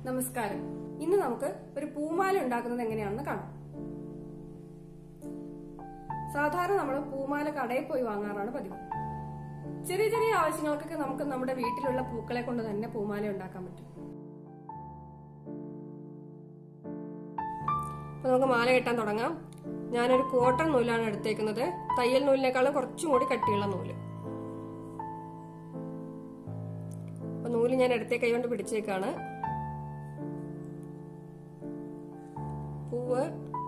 നമസ്കാരം ഇന്ന് നമുക്ക് ഒരു പൂമാല ഉണ്ടാക്കുന്നത് എങ്ങനെയാണെന്ന് കാണാം സാധാരണ നമ്മൾ പൂമാല കടയിൽ പോയി വാങ്ങാറാണ് പതിവ് ചെറിയ ചെറിയ ആവശ്യങ്ങൾക്കൊക്കെ നമുക്ക് നമ്മുടെ വീട്ടിലുള്ള പൂക്കളെ കൊണ്ട് തന്നെ പൂമാല ഉണ്ടാക്കാൻ പറ്റും അപ്പൊ നമുക്ക് മാല കെട്ടാൻ തുടങ്ങാം ഞാനൊരു കോട്ടൺ നൂലാണ് എടുത്തേക്കുന്നത് തയ്യൽ നൂലിനേക്കാളും കുറച്ചും കൂടി കട്ടിയുള്ള നൂല് അപ്പൊ നൂല് ഞാൻ എടുത്തേ കൈ കൊണ്ട് പിടിച്ചേക്കാണ് പൂവ്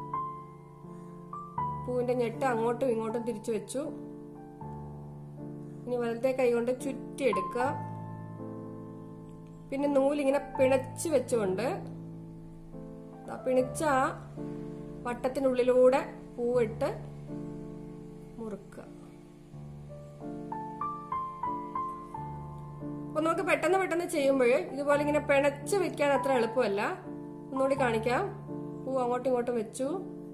പൂവിന്റെ ഞെട്ട് അങ്ങോട്ടും ഇങ്ങോട്ടും തിരിച്ചു വെച്ചു ഇനി വലത്തെ കൈ കൊണ്ട് ചുറ്റിയെടുക്കുക പിന്നെ നൂലിങ്ങനെ പിണച്ച് വെച്ചുകൊണ്ട് ദാ പിണിച്ച ആ വട്ടത്തിനുള്ളിലൂടെ പൂവിട്ട് മുറുക്കുക അപ്പൊ നമുക്ക് പെട്ടെന്ന് പെട്ടെന്ന് ചെയ്യുമ്പോൾ ഇതുപോലെ ഇങ്ങനെ പിണച്ച് വെക്കാൻ അത്ര എളുപ്പമല്ല ഒന്നുകൂടി കാണിക്കാം പൂ അങ്ങോട്ടും ഇങ്ങോട്ടും വെച്ചു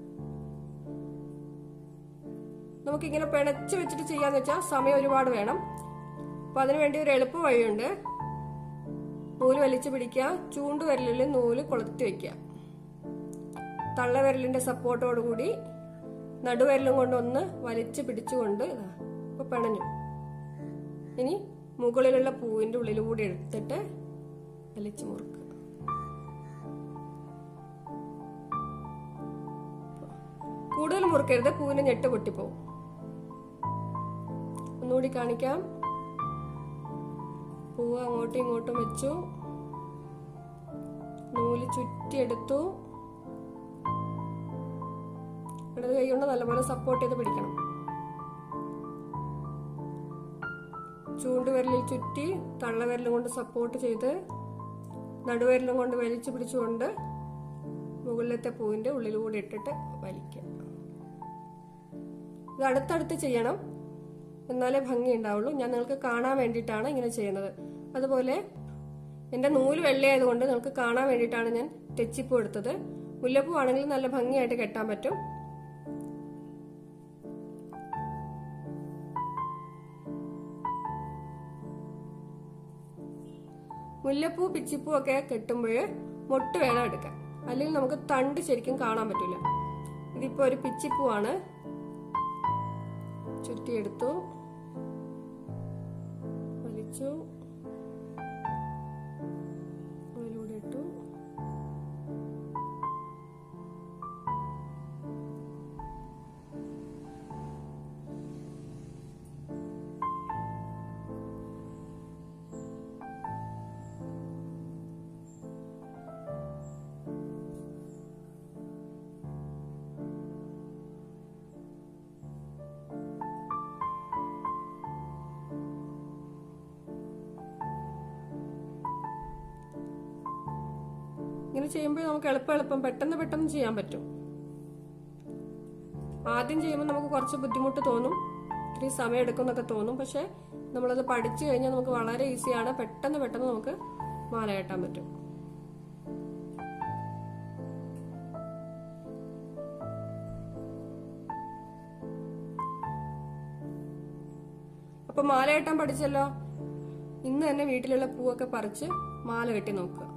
നമുക്കിങ്ങനെ പിണച്ച് വെച്ചിട്ട് ചെയ്യാന്ന് വെച്ചാൽ സമയം ഒരുപാട് വേണം അപ്പൊ അതിനു വേണ്ടി ഒരു എളുപ്പ വഴിയുണ്ട് നൂല് വലിച്ചു പിടിക്കുക ചൂണ്ടുവിരലിൽ നൂല് കൊളുത്തി വെക്കുക തള്ളവിരലിന്റെ സപ്പോർട്ടോടുകൂടി നടുവിരലും കൊണ്ട് ഒന്ന് വലിച്ചു പിടിച്ചുകൊണ്ട് ഇതാ ഇപ്പൊ പിണഞ്ഞു ഇനി മുകളിലുള്ള പൂവിന്റെ ഉള്ളിലൂടെ എടുത്തിട്ട് വലിച്ചു മുറുക്കുക കൂടുതൽ മുറുക്കരുത് പൂവിന്റെ ഞെട്ട് പൊട്ടിപ്പോവും ഒന്നുകൂടി കാണിക്കാം പൂവ് അങ്ങോട്ടും ഇങ്ങോട്ടും വെച്ചു നൂല് ചുറ്റിയെടുത്തു ഇടത് കൈ കൊണ്ട് നല്ലപോലെ സപ്പോർട്ട് ചെയ്ത് പിടിക്കണം ചൂണ്ടുവിരലിൽ ചുറ്റി തള്ളവിരലും കൊണ്ട് സപ്പോർട്ട് ചെയ്ത് നടുവിരലും കൊണ്ട് വലിച്ചു പിടിച്ചുകൊണ്ട് മുകളിലത്തെ പൂവിന്റെ ഉള്ളിലൂടെ ഇട്ടിട്ട് വലിക്കുക ഇത് അടുത്തടുത്ത് ചെയ്യണം എന്നാലേ ഭംഗി ഉണ്ടാവുള്ളൂ ഞാൻ നിങ്ങൾക്ക് കാണാൻ വേണ്ടിയിട്ടാണ് ഇങ്ങനെ ചെയ്യുന്നത് അതുപോലെ എന്റെ നൂല് വെള്ളയായതുകൊണ്ട് നിങ്ങൾക്ക് കാണാൻ വേണ്ടിയിട്ടാണ് ഞാൻ തെച്ചിപ്പൂ എടുത്തത് മുല്ലപ്പൂ ആണെങ്കിൽ നല്ല ഭംഗിയായിട്ട് കെട്ടാൻ പറ്റും മുല്ലപ്പൂ പിച്ചിപ്പൂ ഒക്കെ കെട്ടുമ്പോൾ മൊട്ട് വേണം എടുക്കാൻ അല്ലെങ്കിൽ നമുക്ക് തണ്ട് ശരിക്കും കാണാൻ പറ്റില്ല ഇതിപ്പോ ഒരു പിച്ചിപ്പൂവാണ് ചുറ്റിയെടുത്തു വലിച്ചു അതിലൂടെ ഇട്ടു ഇങ്ങനെ ചെയ്യുമ്പോൾ നമുക്ക് എളുപ്പം എളുപ്പം പെട്ടെന്ന് പെട്ടെന്ന് ചെയ്യാൻ പറ്റും ആദ്യം ചെയ്യുമ്പോൾ നമുക്ക് കുറച്ച് ബുദ്ധിമുട്ട് തോന്നും ഇത്തിരി സമയം എടുക്കും എന്നൊക്കെ തോന്നും പക്ഷെ നമ്മളത് പഠിച്ചു കഴിഞ്ഞാൽ നമുക്ക് വളരെ ഈസിയാണ് പെട്ടെന്ന് പെട്ടെന്ന് നമുക്ക് മാല കെട്ടാൻ പറ്റും അപ്പൊ മാല കെട്ടാൻ പഠിച്ചല്ലോ ഇന്ന് തന്നെ വീട്ടിലുള്ള പൂവൊക്കെ പറിച്ച് മാല കെട്ടി നോക്കുക